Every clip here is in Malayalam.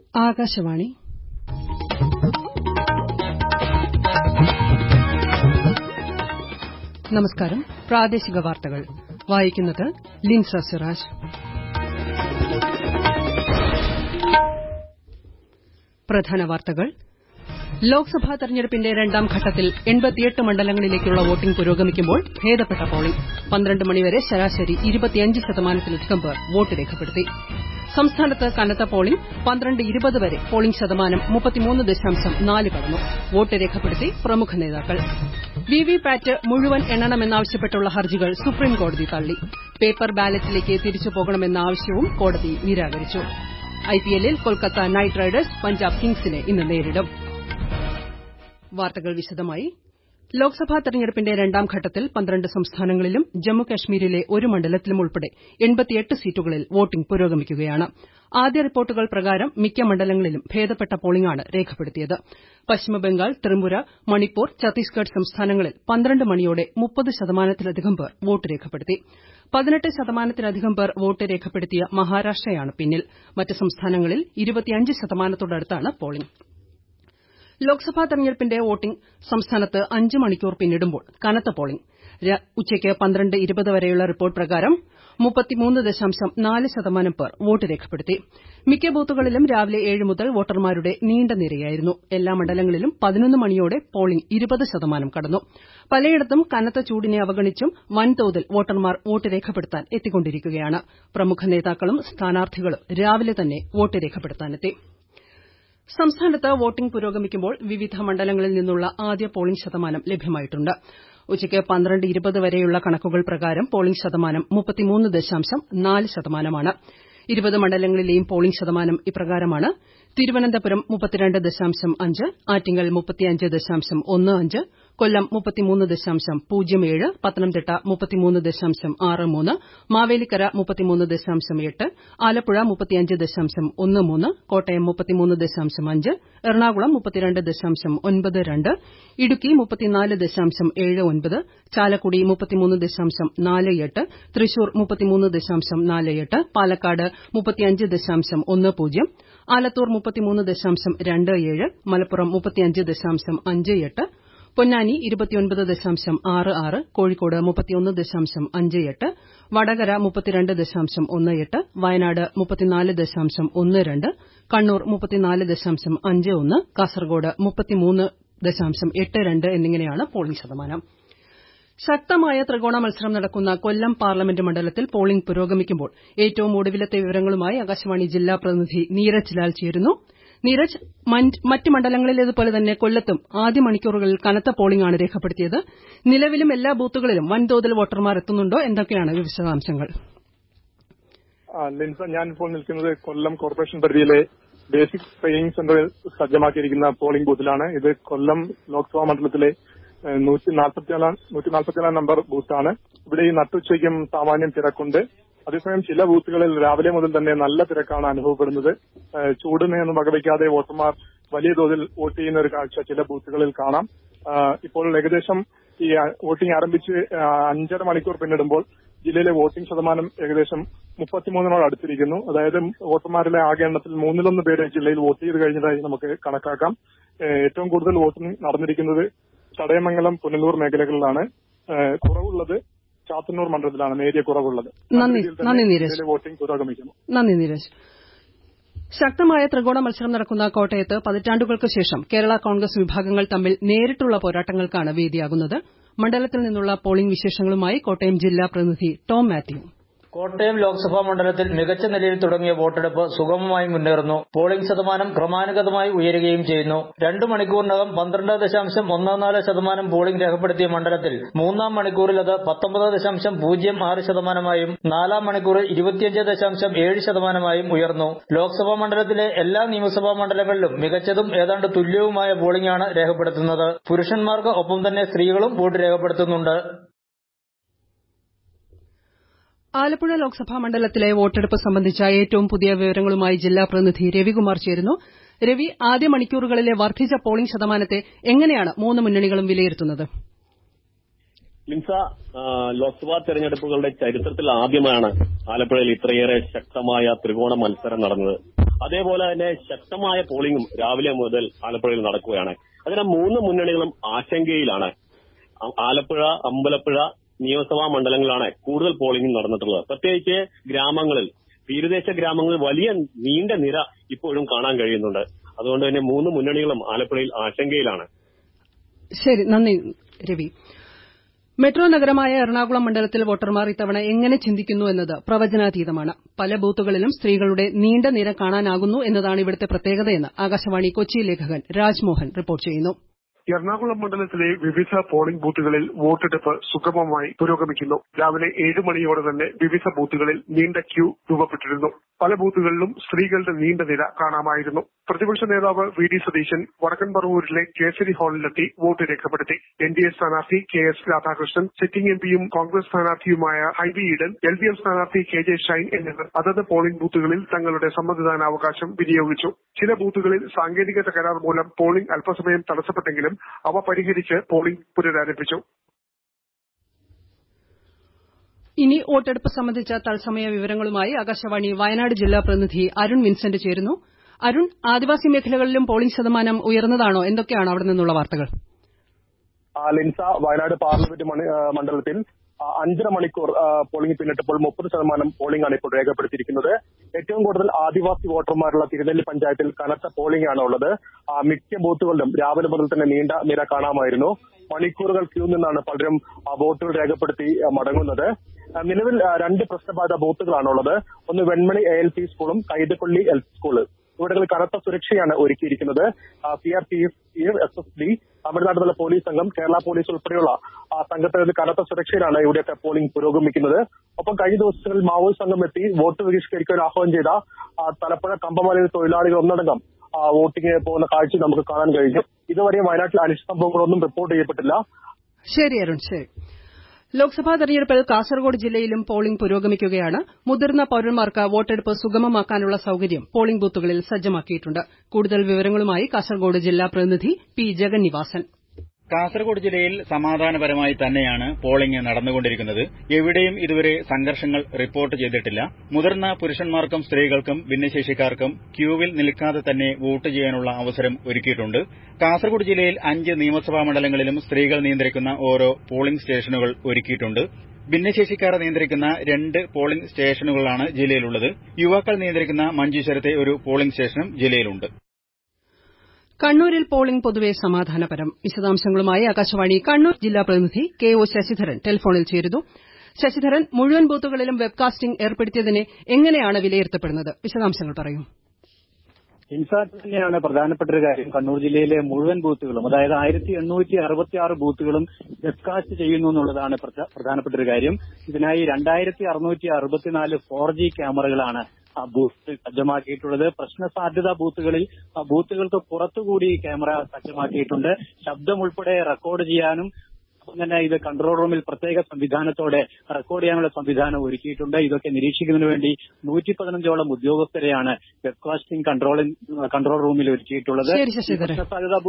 ആകാശവാണി നമസ്കാരം പ്രാദേശിക വാർത്തകൾ വായിക്കുന്നത് ലിൻസ സിറാജ് പ്രധാന വാർത്തകൾ ലോക്സഭാ തെരഞ്ഞെടുപ്പിന്റെ രണ്ടാം ഘട്ടത്തിൽ മണ്ഡലങ്ങളിലേക്കുള്ള വോട്ടിംഗ് പുരോഗമിക്കുമ്പോൾ ഭേദപ്പെട്ട പോളിംഗ് പന്ത്രണ്ട് മണിവരെ ശരാശരി ശതമാനത്തിലധികം പേർ വോട്ട് രേഖപ്പെടുത്തി സംസ്ഥാനത്ത് കനത്ത പോളിംഗ് പന്ത്രണ്ട് ഇരുപത് വരെ പോളിംഗ് ശതമാനം കടന്നു വോട്ട് രേഖപ്പെടുത്തി പ്രമുഖ നേതാക്കൾ വിവിപാറ്റ് മുഴുവൻ എണ്ണണമെന്നാവശ്യപ്പെട്ടുള്ള ഹർജികൾ സുപ്രീംകോടതി തള്ളി പേപ്പർ ബാലറ്റിലേക്ക് തിരിച്ചുപോകണമെന്ന ആവശ്യവും കോടതി നിരാകരിച്ചു ഐപിഎല്ലിൽ കൊൽക്കത്ത നൈറ്റ് റൈഡേഴ്സ് പഞ്ചാബ് കിങ്സിനെ ഇന്ന് നേരിടും വാർത്തകൾ വിശദമായി ലോക്സഭാ തെരഞ്ഞെടുപ്പിന്റെ രണ്ടാം ഘട്ടത്തിൽ പന്ത്രണ്ട് സംസ്ഥാനങ്ങളിലും ജമ്മുകശ്മീരിലെ ഒരു മണ്ഡലത്തിലും ഉൾപ്പെടെ സീറ്റുകളിൽ വോട്ടിംഗ് പുരോഗമിക്കുകയാണ് ആദ്യ റിപ്പോർട്ടുകൾ പ്രകാരം മിക്ക മണ്ഡലങ്ങളിലും ഭേദപ്പെട്ട പോളിംഗാണ് രേഖപ്പെടുത്തിയത് പശ്ചിമബംഗാൾ ത്രിപുര മണിപ്പൂർ ഛത്തീസ്ഗഡ് സംസ്ഥാനങ്ങളിൽ പന്ത്രണ്ട് മണിയോടെ മുപ്പത് ശതമാനത്തിലധികം പേർ വോട്ട് രേഖപ്പെടുത്തി പതിനെട്ട് ശതമാനത്തിലധികം പേർ വോട്ട് രേഖപ്പെടുത്തിയ മഹാരാഷ്ട്രയാണ് പിന്നിൽ മറ്റ് സംസ്ഥാനങ്ങളിൽ ശതമാനത്തോടടുത്താണ് പോളിംഗ് ലോക്സഭാ തെരഞ്ഞെടുപ്പിന്റെ വോട്ടിംഗ് സംസ്ഥാനത്ത് അഞ്ച് മണിക്കൂർ പിന്നിടുമ്പോൾ കനത്ത പോളിംഗ് ഉച്ചയ്ക്ക് പന്ത്രണ്ട് ഇരുപത് വരെയുള്ള റിപ്പോർട്ട് പ്രകാരം ശതമാനം പേർ വോട്ട് രേഖപ്പെടുത്തി മിക്ക ബൂത്തുകളിലും രാവിലെ ഏഴ് മുതൽ വോട്ടർമാരുടെ നീണ്ട നിരയായിരുന്നു എല്ലാ മണ്ഡലങ്ങളിലും പതിനൊന്ന് മണിയോടെ പോളിംഗ് ഇരുപത് ശതമാനം കടന്നു പലയിടത്തും കനത്ത ചൂടിനെ അവഗണിച്ചും വൻതോതിൽ വോട്ടർമാർ വോട്ട് രേഖപ്പെടുത്താൻ എത്തിക്കൊണ്ടിരിക്കുകയാണ് പ്രമുഖ നേതാക്കളും സ്ഥാനാർത്ഥികളും രാവിലെ തന്നെ വോട്ട് രേഖപ്പെടുത്താനെത്തി സംസ്ഥാനത്ത് വോട്ടിംഗ് പുരോഗമിക്കുമ്പോൾ വിവിധ മണ്ഡലങ്ങളിൽ നിന്നുള്ള ആദ്യ പോളിംഗ് ശതമാനം ലഭ്യമായിട്ടുണ്ട് ഉച്ചയ്ക്ക് പന്ത്രണ്ട് ഇരുപത് വരെയുള്ള കണക്കുകൾ പ്രകാരം പോളിംഗ് ശതമാനം ശതമാനമാണ് ഇരുപത് മണ്ഡലങ്ങളിലെയും പോളിംഗ് ശതമാനം ഇപ്രകാരമാണ് തിരുവനന്തപുരം ആറ്റിങ്ങൽ കൊല്ലം പത്തനംതിട്ട മാവേലിക്കര ആലപ്പുഴ കോട്ടയം എറണാകുളം ഇടുക്കി ചാലക്കുടി തൃശൂർ പാലക്കാട് ആലത്തൂർ മലപ്പുറം പൊന്നാനി കോഴിക്കോട് വടകര വയനാട് കണ്ണൂർ കാസർകോട് എന്നിങ്ങനെയാണ് പോളിംഗ് ശതമാനം ശക്തമായ ത്രികോണ മത്സരം നടക്കുന്ന കൊല്ലം പാർലമെന്റ് മണ്ഡലത്തിൽ പോളിംഗ് പുരോഗമിക്കുമ്പോൾ ഏറ്റവും ഒടുവിലത്തെ വിവരങ്ങളുമായി ആകാശവാണി ജില്ലാ പ്രതിനിധി നീരജ് ലാൽ ചേരുന്നു നീരജ് മറ്റ് മണ്ഡലങ്ങളിലേതുപോലെ തന്നെ കൊല്ലത്തും ആദ്യ മണിക്കൂറുകളിൽ കനത്ത പോളിംഗാണ് രേഖപ്പെടുത്തിയത് നിലവിലും എല്ലാ ബൂത്തുകളിലും വൻതോതിൽ വോട്ടർമാർ എത്തുന്നുണ്ടോ എന്തൊക്കെയാണ് വിശദാംശങ്ങൾ ലിൻസ ഞാനിപ്പോൾ നിൽക്കുന്നത് കൊല്ലം കോർപ്പറേഷൻ പരിധിയിലെ ബേസിക് ട്രെയിനിംഗ് സെന്ററിൽ സജ്ജമാക്കിയിരിക്കുന്ന പോളിംഗ് ബൂത്തിലാണ് ഇത് കൊല്ലം ലോക്സഭാ മണ്ഡലത്തിലെ നൂറ്റി നാൽപ്പത്തിനാലാം നൂറ്റി നാൽപ്പത്തിനാലാം നമ്പർ ബൂത്താണ് ഇവിടെ ഈ നട്ടുച്ചയ്ക്കും സാമാന്യം തിരക്കുണ്ട് അതേസമയം ചില ബൂത്തുകളിൽ രാവിലെ മുതൽ തന്നെ നല്ല തിരക്കാണ് അനുഭവപ്പെടുന്നത് ചൂടിനെ ഒന്നും വകവയ്ക്കാതെ വോട്ടർമാർ വലിയ തോതിൽ വോട്ട് ചെയ്യുന്ന ഒരു കാഴ്ച ചില ബൂത്തുകളിൽ കാണാം ഇപ്പോൾ ഏകദേശം ഈ വോട്ടിംഗ് ആരംഭിച്ച് അഞ്ചര മണിക്കൂർ പിന്നിടുമ്പോൾ ജില്ലയിലെ വോട്ടിംഗ് ശതമാനം ഏകദേശം മുപ്പത്തിമൂന്നിനോട് അടുത്തിരിക്കുന്നു അതായത് വോട്ടർമാരിലെ ആകെ എണ്ണത്തിൽ മൂന്നിലൊന്ന് പേര് ജില്ലയിൽ വോട്ട് ചെയ്ത് കഴിഞ്ഞതായി നമുക്ക് കണക്കാക്കാം ഏറ്റവും കൂടുതൽ വോട്ടിംഗ് നടന്നിരിക്കുന്നത് ചടയമംഗലം പുനലൂർ മേഖലകളിലാണ് കുറവുള്ളത് ചാത്തന്നൂർ മണ്ഡലത്തിലാണ് നേരിയ കുറവുള്ളത് വോട്ടിംഗ് പുരോഗമിക്കുന്നു നന്ദി നീരജ് ശക്തമായ ത്രികോണ മത്സരം നടക്കുന്ന കോട്ടയത്ത് പതിറ്റാണ്ടുകൾക്ക് ശേഷം കേരള കോൺഗ്രസ് വിഭാഗങ്ങൾ തമ്മിൽ നേരിട്ടുള്ള പോരാട്ടങ്ങൾക്കാണ് വേദിയാകുന്നത് മണ്ഡലത്തിൽ നിന്നുള്ള പോളിംഗ് വിശേഷങ്ങളുമായി കോട്ടയം ജില്ലാ പ്രതിനിധി ടോം മാത്യു കോട്ടയം ലോക്സഭാ മണ്ഡലത്തിൽ മികച്ച നിലയിൽ തുടങ്ങിയ വോട്ടെടുപ്പ് സുഗമമായി മുന്നേറുന്നു പോളിംഗ് ശതമാനം ക്രമാനുഗതമായി ഉയരുകയും ചെയ്യുന്നു രണ്ടു മണിക്കൂറിനകം പന്ത്രണ്ട് ദശാംശം ഒന്ന് നാല് ശതമാനം പോളിംഗ് രേഖപ്പെടുത്തിയ മണ്ഡലത്തിൽ മൂന്നാം മണിക്കൂറിൽ അത് പത്തൊമ്പത് ദശാംശം പൂജ്യം ആറ് ശതമാനമായും നാലാം മണിക്കൂറിൽ ഇരുപത്തിയഞ്ച് ദശാംശം ഏഴ് ശതമാനമായും ഉയർന്നു ലോക്സഭാ മണ്ഡലത്തിലെ എല്ലാ നിയമസഭാ മണ്ഡലങ്ങളിലും മികച്ചതും ഏതാണ്ട് തുല്യവുമായ പോളിംഗാണ് രേഖപ്പെടുത്തുന്നത് പുരുഷന്മാർക്ക് ഒപ്പം തന്നെ സ്ത്രീകളും വോട്ട് രേഖപ്പെടുത്തുന്നുണ്ട് ആലപ്പുഴ ലോക്സഭാ മണ്ഡലത്തിലെ വോട്ടെടുപ്പ് സംബന്ധിച്ച ഏറ്റവും പുതിയ വിവരങ്ങളുമായി ജില്ലാ പ്രതിനിധി രവികുമാർ ചേരുന്നു രവി ആദ്യ മണിക്കൂറുകളിലെ വർദ്ധിച്ച പോളിംഗ് ശതമാനത്തെ എങ്ങനെയാണ് മൂന്ന് മുന്നണികളും വിലയിരുത്തുന്നത് ലിൻസ ലോക്സഭാ തെരഞ്ഞെടുപ്പുകളുടെ ചരിത്രത്തിൽ ആദ്യമാണ് ആലപ്പുഴയിൽ ഇത്രയേറെ ശക്തമായ ത്രികോണ മത്സരം നടന്നത് അതേപോലെ തന്നെ ശക്തമായ പോളിംഗും രാവിലെ മുതൽ ആലപ്പുഴയിൽ നടക്കുകയാണ് അതിന് മൂന്ന് മുന്നണികളും ആശങ്കയിലാണ് ആലപ്പുഴ അമ്പലപ്പുഴ നിയമസഭാ മണ്ഡലങ്ങളിലാണ് കൂടുതൽ പോളിംഗ് നടന്നിട്ടുള്ളത് പ്രത്യേകിച്ച് ഗ്രാമങ്ങളിൽ തീരദേശ ഗ്രാമങ്ങളിൽ വലിയ നീണ്ട നിര ഇപ്പോഴും കാണാൻ കഴിയുന്നുണ്ട് അതുകൊണ്ട് തന്നെ മൂന്ന് മുന്നണികളും ആലപ്പുഴയിൽ ആശങ്കയിലാണ് ശരി നന്ദി രവി മെട്രോ നഗരമായ എറണാകുളം മണ്ഡലത്തിൽ വോട്ടർമാർ ഇത്തവണ എങ്ങനെ ചിന്തിക്കുന്നു എന്നത് പ്രവചനാതീതമാണ് പല ബൂത്തുകളിലും സ്ത്രീകളുടെ നീണ്ട നിര കാണാനാകുന്നു എന്നതാണ് ഇവിടുത്തെ പ്രത്യേകതയെന്ന് ആകാശവാണി കൊച്ചി ലേഖകൻ രാജ്മോഹൻ റിപ്പോർട്ട് ചെയ്യുന്നു എറണാകുളം മണ്ഡലത്തിലെ വിവിധ പോളിംഗ് ബൂത്തുകളിൽ വോട്ടെടുപ്പ് സുഗമമായി പുരോഗമിക്കുന്നു രാവിലെ ഏഴ് മണിയോടെ തന്നെ വിവിധ ബൂത്തുകളിൽ നീണ്ട ക്യൂ രൂപപ്പെട്ടിരുന്നു പല ബൂത്തുകളിലും സ്ത്രീകളുടെ നീണ്ട നിര കാണാമായിരുന്നു പ്രതിപക്ഷ നേതാവ് വി ഡി സതീശൻ വടക്കൻ പറവൂരിലെ കേസരി ഹാളിലെത്തി വോട്ട് രേഖപ്പെടുത്തി എൻ ഡി എ സ്ഥാനാർത്ഥി K S Radhakrishnan sitting M പിയും കോൺഗ്രസ് സ്ഥാനാർത്ഥിയുമായ Hibi Eden L D F സ്ഥാനാർത്ഥി കെ ജെ ഷൈൻ എന്നിവർ അതത് പോളിംഗ് ബൂത്തുകളിൽ തങ്ങളുടെ സമ്മതിദാനാവകാശം വിനിയോഗിച്ചു ചില ബൂത്തുകളിൽ സാങ്കേതിക തകരാർ മൂലം പോളിംഗ് അല്പസമയം തടസ്സപ്പെട്ടെങ്കിലും അവ പരിഹരിച്ച് പോളിംഗ് പുനരാരംഭിച്ചു ഇനി വോട്ടെടുപ്പ് സംബന്ധിച്ച തത്സമയ വിവരങ്ങളുമായി ആകാശവാണി വയനാട് ജില്ലാ പ്രതിനിധി അരുൺ വിൻസെന്റ് ചേരുന്നു അരുൺ ആദിവാസി മേഖലകളിലും പോളിംഗ് ശതമാനം ഉയർന്നതാണോ എന്തൊക്കെയാണ് അവിടെ നിന്നുള്ള വാർത്തകൾ ലിൻസ വയനാട് പാർലമെന്റ് മണ്ഡലത്തിൽ അഞ്ചര മണിക്കൂർ പോളിംഗ് പിന്നിട്ടപ്പോൾ മുപ്പത് ശതമാനം പോളിംഗ് ആണ് ഇപ്പോൾ രേഖപ്പെടുത്തിയിരിക്കുന്നത് ഏറ്റവും കൂടുതൽ ആദിവാസി വോട്ടർമാരുള്ള തിരുനെല്ലി പഞ്ചായത്തിൽ കനത്ത പോളിംഗ് ആണ് ഉള്ളത് മിക്ക ബൂത്തുകളിലും രാവിലെ മുതൽ തന്നെ നീണ്ട നിര കാണാമായിരുന്നു മണിക്കൂറുകൾ ക്യൂ നിന്നാണ് പലരും വോട്ടുകൾ രേഖപ്പെടുത്തി മടങ്ങുന്നത് നിലവിൽ രണ്ട് പ്രശ്നബാധ ബൂത്തുകളാണുള്ളത് ഒന്ന് വെൺമണി എ എൽ പി സ്കൂളും കൈതക്കൊള്ളി എൽ പി സ്കൂള് ഇവിടങ്ങളിൽ കനത്ത സുരക്ഷയാണ് ഒരുക്കിയിരിക്കുന്നത് C R P F S S D തമിഴ്നാട്ടിലെ പോലീസ് സംഘം കേരള പോലീസ് ഉൾപ്പെടെയുള്ള സംഘത്തിൽ കനത്ത സുരക്ഷയിലാണ് ഇവിടെയൊക്കെ പോളിംഗ് പുരോഗമിക്കുന്നത് ഒപ്പം കഴിഞ്ഞ ദിവസങ്ങളിൽ മാവോയിസ്റ്റ് സംഘം എത്തി വോട്ട് ബഹിഷ്കരിക്കാൻ ആഹ്വാനം ചെയ്ത തലപ്പുഴ കമ്പമലയിൽ തൊഴിലാളികൾ ഒന്നടങ്കം വോട്ടിംഗ് പോകുന്ന കാഴ്ച നമുക്ക് കാണാൻ കഴിഞ്ഞു ഇതുവരെ വയനാട്ടിൽ അനിഷ്ട സംഭവങ്ങളൊന്നും റിപ്പോർട്ട് ചെയ്യപ്പെട്ടില്ല ശരി അരുൺ ശരി ലോക്സഭാ തെരഞ്ഞെടുപ്പിൽ കാസർഗോഡ് ജില്ലയിലും പോളിംഗ് പുരോഗമിക്കുകയാണ് മുതിർന്ന പൌരന്മാർക്ക് വോട്ടെടുപ്പ് സുഗമമാക്കാനുള്ള സൌകര്യം പോളിംഗ് ബൂത്തുകളിൽ സജ്ജമാക്കിയിട്ടുണ്ട് കൂടുതൽ വിവരങ്ങളുമായി കാസർഗോഡ് ജില്ലാ പ്രതിനിധി പി ജഗന്നിവാസൻ കാസർഗോഡ് ജില്ലയിൽ സമാധാനപരമായി തന്നെയാണ് പോളിംഗ് നടന്നുകൊണ്ടിരിക്കുന്നത് എവിടെയും ഇതുവരെ സംഘർഷങ്ങൾ റിപ്പോർട്ട് ചെയ്തിട്ടില്ല മുതിർന്ന പുരുഷന്മാർക്കും സ്ത്രീകൾക്കും ഭിന്നശേഷിക്കാർക്കും ക്യൂവിൽ നിൽക്കാതെ തന്നെ വോട്ട് ചെയ്യാനുള്ള അവസരം ഒരുക്കിയിട്ടുണ്ട് കാസർഗോഡ് ജില്ലയിൽ അഞ്ച് നിയമസഭാ മണ്ഡലങ്ങളിലും സ്ത്രീകൾ നിയന്ത്രിക്കുന്ന ഓരോ പോളിംഗ് സ്റ്റേഷനുകൾ ഒരുക്കിയിട്ടുണ്ട് ഭിന്നശേഷിക്കാരെ നിയന്ത്രിക്കുന്ന രണ്ട് പോളിംഗ് സ്റ്റേഷനുകളാണ് ജില്ലയിലുള്ളത് യുവാക്കൾ നിയന്ത്രിക്കുന്ന മഞ്ചേശ്വരത്തെ ഒരു പോളിംഗ് സ്റ്റേഷനും ജില്ലയിലുണ്ട് കണ്ണൂരിൽ പോളിംഗ് പൊതുവെ സമാധാനപരം വിശദാംശങ്ങളുമായി ആകാശവാണി കണ്ണൂർ ജില്ലാ പ്രതിനിധി കെ ഒ ശശിധരൻ ടെലിഫോണിൽ ചേരുന്നു ശശിധരൻ മുഴുവൻ ബൂത്തുകളിലും വെബ്കാസ്റ്റിംഗ് ഏർപ്പെടുത്തിയതിനെ എങ്ങനെയാണ് വിലയിരുത്തപ്പെടുന്നത് വിശദാംശങ്ങൾ പറയൂ ഇൻസാറ്റ് തന്നെയാണ് പ്രധാനപ്പെട്ട ഒരു കാര്യം കണ്ണൂർ ജില്ലയിലെ മുഴുവൻ ബൂത്തുകളും അതായത് ആയിരത്തി എണ്ണൂറ്റി അറുപത്തി ആറ് ബൂത്തുകളും വെബ്കാസ്റ്റ് ചെയ്യുന്നു എന്നുള്ളതാണ് പ്രധാനപ്പെട്ട ഒരു കാര്യം ഇതിനായി രണ്ടായിരത്തി അറുന്നൂറ്റി അറുപത്തിനാല് ഫോർ ജി ക്യാമറകളാണ് ആ ബൂത്ത് സജ്ജമാക്കിയിട്ടുള്ളത് പ്രശ്ന സാധ്യതാ ബൂത്തുകളിൽ ബൂത്തുകൾക്ക് പുറത്തുകൂടി ക്യാമറ സജ്ജമാക്കിയിട്ടുണ്ട് ശബ്ദം ഉൾപ്പെടെ റെക്കോർഡ് ചെയ്യാനും തന്നെ ഇത് കൺട്രോൾ റൂമിൽ പ്രത്യേക സംവിധാനത്തോടെ റെക്കോർഡ് ചെയ്യാനുള്ള സംവിധാനം ഒരുക്കിയിട്ടുണ്ട് ഇതൊക്കെ നിരീക്ഷിക്കുന്നതിന് വേണ്ടി നൂറ്റി പതിനഞ്ചോളം ഉദ്യോഗസ്ഥരെയാണ് വെബ്കാസ്റ്റിംഗ് കൺട്രോൾ കൺട്രോൾ റൂമിൽ ഒരുക്കിയിട്ടുള്ളത് സാധ്യതാ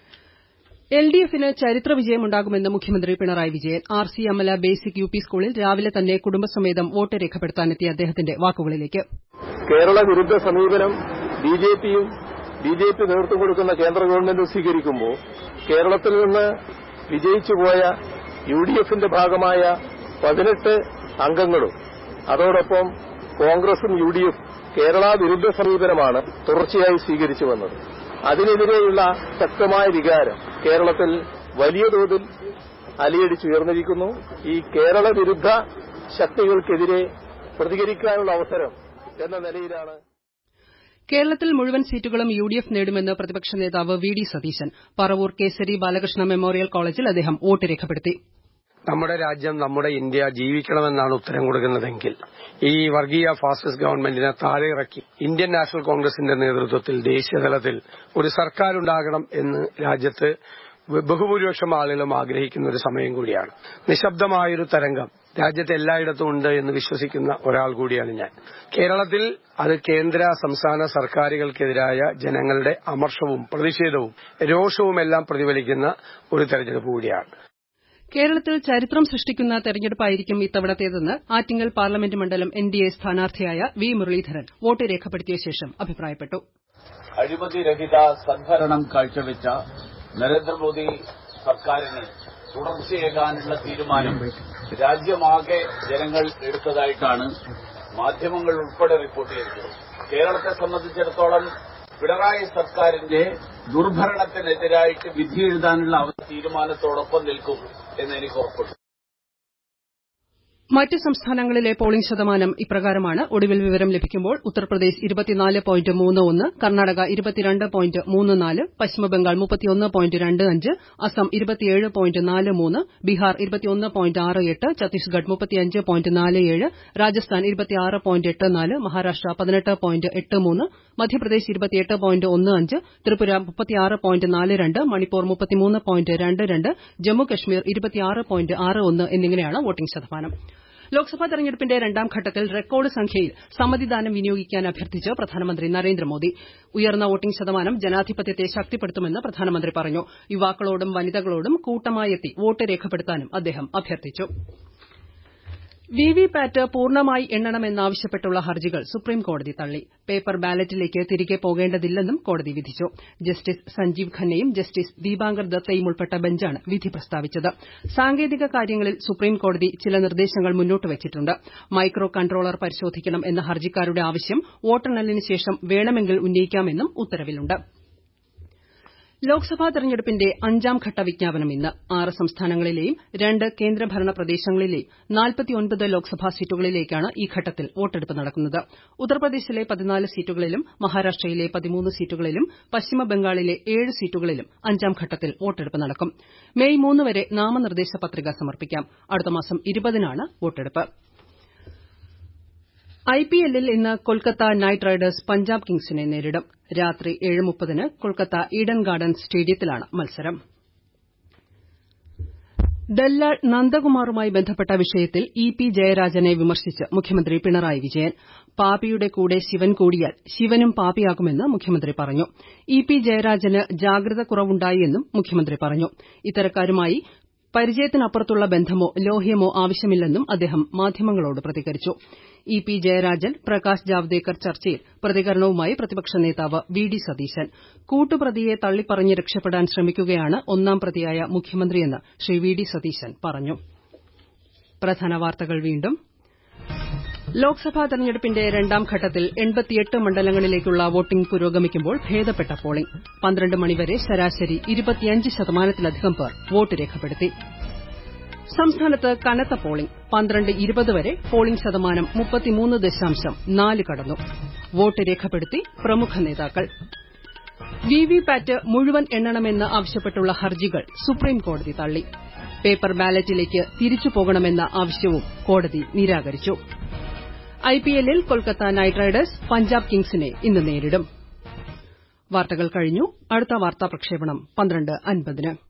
എൽ ഡി എഫിന് ചരിത്ര വിജയമുണ്ടാകുമെന്ന് മുഖ്യമന്ത്രി Pinarayi Vijayan R C Amala basic U P സ്കൂളിൽ രാവിലെ തന്നെ കുടുംബസമേതം വോട്ട് രേഖപ്പെടുത്താനെത്തിയ അദ്ദേഹത്തിന്റെ വാക്കുകളിലേക്ക് കേരള വിരുദ്ധ സമീപനം ബി ജെ പിയും ബി ജെ പി നേതൃത്വം കൊടുക്കുന്ന കേന്ദ്ര ഗവൺമെന്റും സ്വീകരിക്കുമ്പോൾ കേരളത്തിൽ നിന്ന് വിജയിച്ചുപോയ യു ഡി എഫിന്റെ ഭാഗമായ പതിനെട്ട് അംഗങ്ങളും അതോടൊപ്പം കോൺഗ്രസും യു ഡി എഫ് കേരള വിരുദ്ധ സമീപനമാണ് തുടർച്ചയായി സ്വീകരിച്ചു വന്നത് അതിനെതിരെയുള്ള ശക്തമായ വികാരം കേരളത്തിൽ വലിയ തോതിൽ അലിയടിച്ചുയർന്നിരിക്കുന്നു ഈ കേരള വിരുദ്ധ ശക്തികൾക്കെതിരെ പ്രതികരിക്കാനുള്ള അവസരം എന്ന നിലയിലാണ് കേരളത്തിൽ മുഴുവൻ സീറ്റുകളും യു ഡി എഫ് നേടുമെന്ന് പ്രതിപക്ഷ നേതാവ് V D Satheesan Paravur Kesari Balakrishna memorial കോളേജിൽ അദ്ദേഹം വോട്ട് രേഖപ്പെടുത്തി നമ്മുടെ രാജ്യം നമ്മുടെ ഇന്ത്യ ജീവിക്കണമെന്നാണ് ഉത്തരം കൊടുക്കുന്നതെങ്കിൽ ഈ വർഗീയ ഫാസിസ്റ്റ് ഗവൺമെന്റിനെ താഴെ ഇറക്കി ഇന്ത്യൻ നാഷണൽ കോൺഗ്രസിന്റെ നേതൃത്വത്തിൽ ദേശീയതലത്തിൽ ഒരു സർക്കാർ ഉണ്ടാകണം എന്ന് രാജ്യത്ത് ബഹുഭൂരിപക്ഷം ആളുകളും ആഗ്രഹിക്കുന്ന ഒരു സമയം കൂടിയാണ് നിശബ്ദമായൊരു തരംഗം രാജ്യത്ത് എല്ലായിടത്തും ഉണ്ട് എന്ന് വിശ്വസിക്കുന്ന ഒരാൾ കൂടിയാണ് ഞാൻ കേരളത്തിൽ അത് കേന്ദ്ര സംസ്ഥാന സർക്കാരുകൾക്കെതിരായ ജനങ്ങളുടെ അമർഷവും പ്രതിഷേധവും രോഷവുമെല്ലാം പ്രതിഫലിക്കുന്ന ഒരു തെരഞ്ഞെടുപ്പ് കൂടിയാണ് കേരളത്തിൽ ചരിത്രം സൃഷ്ടിക്കുന്ന തെരഞ്ഞെടുപ്പായിരിക്കും ഇത്തവണത്തേതെന്ന് ആറ്റിങ്ങൽ പാർലമെന്റ് മണ്ഡലം എൻഡിഎ സ്ഥാനാർത്ഥിയായ വി മുരളീധരൻ വോട്ട് രേഖപ്പെടുത്തിയ ശേഷം അഭിപ്രായപ്പെട്ടു അഴിമതിരഹിത സദ്ഭരണം കാഴ്ചവെച്ച നരേന്ദ്രമോദി സർക്കാരിന് തുടർച്ചയേകാനുള്ള തീരുമാനം രാജ്യമാകെ ജനങ്ങൾ എടുത്തതായിട്ടാണ് മാധ്യമങ്ങൾ ഉൾപ്പെടെ റിപ്പോർട്ട് ചെയ്തത് കേരളത്തെ സംബന്ധിച്ചിടത്തോളം പിണറായി സർക്കാരിന്റെ ദുർഭരണത്തിനെതിരായിട്ട് വിധിയെഴുതാനുള്ള അവർ തീരുമാനത്തോടൊപ്പം നിൽക്കും എന്ന് എനിക്ക് ഉറപ്പുണ്ട് മറ്റ് സംസ്ഥാനങ്ങളിലെ പോളിംഗ് ശതമാനം ഇപ്രകാരമാണ് ഒടുവിൽ വിവരം ലഭിക്കുമ്പോൾ ഉത്തർപ്രദേശ് ഇരുപത്തിനാല് പോയിന്റ് മൂന്ന് ഒന്ന് കർണാടക ഇരുപത്തിരണ്ട് പോയിന്റ് മൂന്ന് നാല് പശ്ചിമബംഗാൾ മുപ്പത്തിയൊന്ന് പോയിന്റ് രണ്ട് അഞ്ച് അസം ഇരുപത്തിയേഴ് പോയിന്റ് നാല് മൂന്ന് ബീഹാർ ഇരുപത്തിയൊന്ന് പോയിന്റ് ആറ് എട്ട് ഛത്തീസ്ഗഡ് മുപ്പത്തിയഞ്ച് പോയിന്റ് നാല് ഏഴ് രാജസ്ഥാൻ ഇരുപത്തിയാറ് പോയിന്റ് എട്ട് നാല് മഹാരാഷ്ട്ര പതിനെട്ട് പോയിന്റ് എട്ട് മൂന്ന് മധ്യപ്രദേശ് ഇരുപത്തിയെട്ട് പോയിന്റ് ഒന്ന് അഞ്ച് ത്രിപുര മുപ്പത്തിയാറ് പോയിന്റ് നാല് രണ്ട് മണിപ്പൂർ മുപ്പത്തിമൂന്ന് പോയിന്റ് രണ്ട് രണ്ട് ജമ്മു കശ്മീർ ഇരുപത്തിയാറ് പോയിന്റ് ആറ് ഒന്ന് എന്നിങ്ങനെയാണ് വോട്ടിംഗ് ശതമാനം ലോക്സഭാ തെരഞ്ഞെടുപ്പിന്റെ രണ്ടാം ഘട്ടത്തിൽ റെക്കോർഡ് സംഖ്യയിൽ സമ്മതിദാനം വിനിയോഗിക്കാൻ അഭ്യർത്ഥിച്ച് പ്രധാനമന്ത്രി നരേന്ദ്രമോദി ഉയർന്ന വോട്ടിംഗ് ശതമാനം ജനാധിപത്യത്തെ ശക്തിപ്പെടുത്തുമെന്ന് പ്രധാനമന്ത്രി പറഞ്ഞു യുവാക്കളോടും വനിതകളോടും കൂട്ടമായെത്തി വോട്ട് രേഖപ്പെടുത്താനും അദ്ദേഹം അഭ്യർത്ഥിച്ചു വിവിപാറ്റ് പൂർണ്ണമായി എണ്ണണമെന്നാവശ്യപ്പെട്ടുള്ള ഹർജികൾ സുപ്രീംകോടതി തള്ളി പേപ്പർ ബാലറ്റിലേക്ക് തിരികെ പോകേണ്ടതില്ലെന്നും കോടതി വിധിച്ചു ജസ്റ്റിസ് സഞ്ജീവ് ഖന്നയും ജസ്റ്റിസ് ദീപാങ്കർ ദത്തയും ഉൾപ്പെട്ട ബെഞ്ചാണ് വിധി പ്രസ്താവിച്ചത് സാങ്കേതിക കാര്യങ്ങളിൽ സുപ്രീംകോടതി ചില നിർദ്ദേശങ്ങൾ മുന്നോട്ട് വച്ചിട്ടുണ്ട് മൈക്രോ കൺട്രോളർ പരിശോധിക്കണം എന്ന ഹർജിക്കാരുടെ ആവശ്യം വോട്ടെണ്ണലിന് ശേഷം വേണമെങ്കിൽ ഉന്നയിക്കാമെന്നും ഉത്തരവിലുണ്ട് ലോക്സഭാ തെരഞ്ഞെടുപ്പിന്റെ അഞ്ചാംഘട്ട വിജ്ഞാപനം ഇന്ന് ആറ് സംസ്ഥാനങ്ങളിലെയും രണ്ട് കേന്ദ്രഭരണ പ്രദേശങ്ങളിലെയും ലോക്സഭാ സീറ്റുകളിലേക്കാണ് ഈ ഘട്ടത്തിൽ വോട്ടെടുപ്പ് നടക്കുന്നത് ഉത്തർപ്രദേശിലെ പതിനാല് സീറ്റുകളിലും മഹാരാഷ്ട്രയിലെ പതിമൂന്ന് സീറ്റുകളിലും പശ്ചിമബംഗാളിലെ ഏഴ് സീറ്റുകളിലും അഞ്ചാം ഘട്ടത്തിൽ വോട്ടെടുപ്പ് നടക്കും മെയ് മൂന്ന് വരെ നാമനിർദ്ദേശ പത്രിക സമർപ്പിക്കാം അടുത്ത മാസം ഇരുപതിനാണ് വോട്ടെടുപ്പ് ഐപിഎല്ലിൽ ഇന്ന് കൊൽക്കത്ത നൈറ്റ് റൈഡേഴ്സ് പഞ്ചാബ് കിങ്സിനെ നേരിടും രാത്രി ഏഴ് മുപ്പതിന് കൊൽക്കത്ത ഈഡൻ ഗാർഡൻസ് സ്റ്റേഡിയത്തിലാണ് മത്സരം ദല്ലാൾ നന്ദകുമാറുമായി ബന്ധപ്പെട്ട വിഷയത്തിൽ ഇ പി ജയരാജനെ വിമർശിച്ച് മുഖ്യമന്ത്രി പിണറായി വിജയൻ പാപിയുടെ കൂടെ ശിവൻ കൂടിയാൽ ശിവനും പാപിയാകുമെന്ന് മുഖ്യമന്ത്രി പറഞ്ഞു ഇ പി ജയരാജന് ജാഗ്രത കുറവുണ്ടായി എന്നും മുഖ്യമന്ത്രി പറഞ്ഞു ഇത്തരക്കാരുമായി പരിചയത്തിനപ്പുറത്തുള്ള ബന്ധമോ ലോഹ്യമോ ആവശ്യമില്ലെന്നും അദ്ദേഹം മാധ്യമങ്ങളോട് പ്രതികരിച്ചു ഇ പി ജയരാജൻ പ്രകാശ് ജാവ്ദേക്കർ ചർച്ചയിൽ പ്രതികരണവുമായി പ്രതിപക്ഷ നേതാവ് വി ഡി സതീശൻ കൂട്ടുപ്രതിയെ തള്ളിപ്പറഞ്ഞ് രക്ഷപ്പെടാൻ ശ്രമിക്കുകയാണ് ഒന്നാം പ്രതിയായ മുഖ്യമന്ത്രിയെന്ന് ശ്രീ വി ഡി സതീശൻ പറഞ്ഞു പ്രധാന വാർത്തകൾ വീണ്ടും ലോക്സഭാ തെരഞ്ഞെടുപ്പിന്റെ രണ്ടാം ഘട്ടത്തിൽ മണ്ഡലങ്ങളിലേക്കുള്ള വോട്ടിംഗ് പുരോഗമിക്കുമ്പോൾ ഭേദപ്പെട്ട പോളിംഗ് പന്ത്രണ്ട് മണിവരെ ശരാശരി ശതമാനത്തിലധികം പേർ വോട്ട് രേഖപ്പെടുത്തി സംസ്ഥാനത്ത് കനത്ത പോളിംഗ് പന്ത്രണ്ട് ഇരുപത് വരെ പോളിംഗ് ശതമാനം മുപ്പത്തിമൂന്ന് ദശാംശം നാല് കടന്നു വോട്ട് രേഖപ്പെടുത്തി പ്രമുഖ നേതാക്കൾ വിവിപാറ്റ് മുഴുവൻ എണ്ണണമെന്ന് ആവശ്യപ്പെട്ടുള്ള ഹർജികൾ സുപ്രീംകോടതി തള്ളി പേപ്പർ ബാലറ്റിലേക്ക് തിരിച്ചു പോകണമെന്ന ആവശ്യവും കോടതി നിരാകരിച്ചു ഐപിഎല്ലിൽ കൊൽക്കത്ത നൈറ്റ് റൈഡേഴ്സ് പഞ്ചാബ് കിങ്സിനെ ഇന്ന് നേരിടും വാർത്തകൾ കഴിഞ്ഞു അടുത്ത വാർത്താ പ്രക്ഷേപണം പന്ത്രണ്ട് അൻപതിന്